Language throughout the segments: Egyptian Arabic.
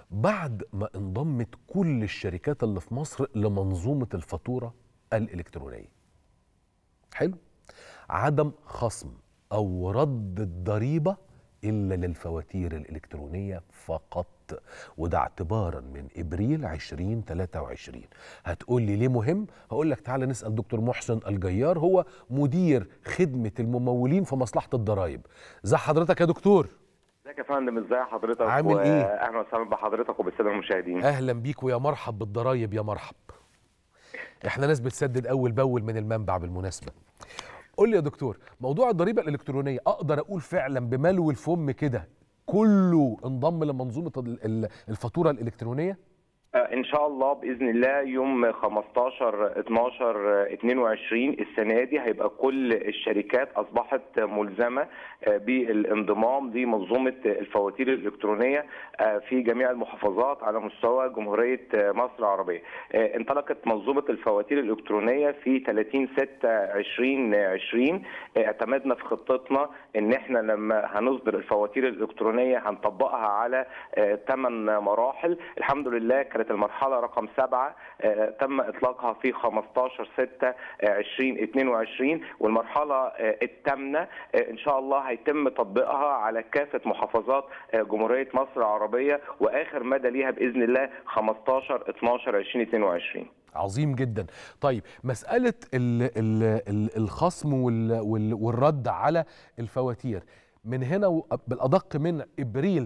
بعد ما انضمت كل الشركات اللي في مصر لمنظومة الفاتورة الإلكترونية حلو عدم خصم أو رد الضريبة إلا للفواتير الإلكترونية فقط وده اعتبارا من إبريل 2023 هتقول لي ليه مهم؟ هقول لك تعالى نسأل دكتور محسن الجيار هو مدير خدمة الممولين في مصلحة الضرائب زي حضرتك يا دكتور ازيك يا فندم ازي حضرتك عامل ايه؟ اهلا وسهلا بحضرتك وبالساده المشاهدين اهلا بيك ويا مرحب بالضرايب يا مرحب احنا ناس بتسدد اول باول من المنبع بالمناسبه قول لي يا دكتور موضوع الضريبه الالكترونيه اقدر اقول فعلا بملو الفم كده كله انضم لمنظومه ال- ال- الفاتوره الالكترونيه آه، ان شاء الله باذن الله يوم 15 12 22 السنه دي هيبقى كل الشركات اصبحت ملزمه آه، بالانضمام لمنظومه الفواتير الالكترونيه آه، في جميع المحافظات على مستوى جمهوريه آه، مصر العربيه. آه، انطلقت منظومه الفواتير الالكترونيه في 30 6 2020 آه، اعتمدنا في خطتنا ان احنا لما هنصدر الفواتير الالكترونيه هنطبقها على ثمان مراحل الحمد لله كانت المرحله رقم سبعه آه، تم اطلاقها في 15 6 2022 والمرحله آه، الثامنه آه، ان شاء الله هيتم تطبيقها على كافه محافظات آه، جمهوريه مصر العربيه واخر مدى ليها باذن الله 15 12 2022 عظيم جدا طيب مساله ال ال ال الخصم وال وال والرد على الفواتير من هنا و- بالادق من ابريل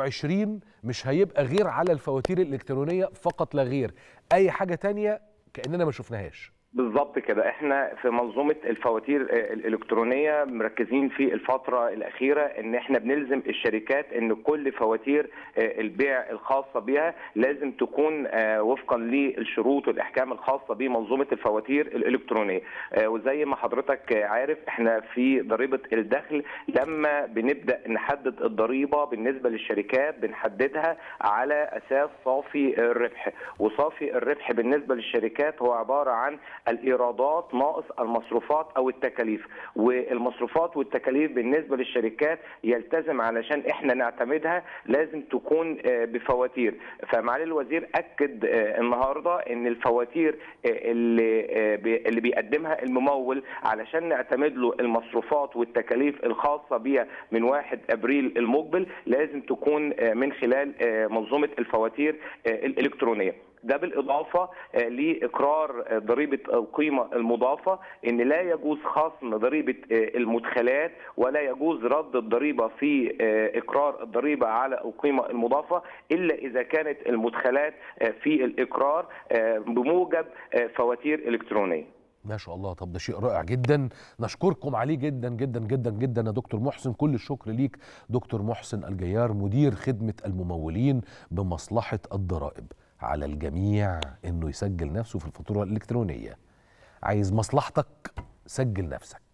23 مش هيبقى غير على الفواتير الالكترونيه فقط لا غير اي حاجه تانية كاننا ما شفناهاش بالظبط كده احنا في منظومه الفواتير آه، الالكترونيه مركزين في الفتره الاخيره ان احنا بنلزم الشركات ان كل فواتير آه، البيع الخاصه بها لازم تكون آه، وفقا للشروط والاحكام الخاصه بمنظومه الفواتير الالكترونيه آه، وزي ما حضرتك آه، عارف احنا في ضريبه الدخل لما بنبدا نحدد الضريبه بالنسبه للشركات بنحددها على اساس صافي الربح وصافي الربح بالنسبه للشركات هو عباره عن الايرادات ناقص المصروفات او التكاليف والمصروفات والتكاليف بالنسبه للشركات يلتزم علشان احنا نعتمدها لازم تكون آه، بفواتير فمعالي الوزير اكد آه، النهارده ان الفواتير آه، اللي آه، بي- اللي بيقدمها الممول علشان نعتمد له المصروفات والتكاليف الخاصه بيها من 1 ابريل المقبل لازم تكون آه، من خلال آه، منظومه الفواتير آه، الالكترونيه ده بالاضافه آه، لاقرار آه، ضريبه القيمه المضافه ان لا يجوز خصم ضريبه آه، المدخلات ولا يجوز رد الضريبه في آه، اقرار الضريبه على القيمه المضافه الا اذا كانت المدخلات آه، في الاقرار آه، بموجب آه، فواتير الكترونيه ما شاء الله طب ده شيء رائع جدا نشكركم عليه جدا جدا جدا جدا يا دكتور محسن كل الشكر ليك دكتور محسن الجيار مدير خدمة الممولين بمصلحة الضرائب على الجميع انه يسجل نفسه في الفاتورة الإلكترونية عايز مصلحتك سجل نفسك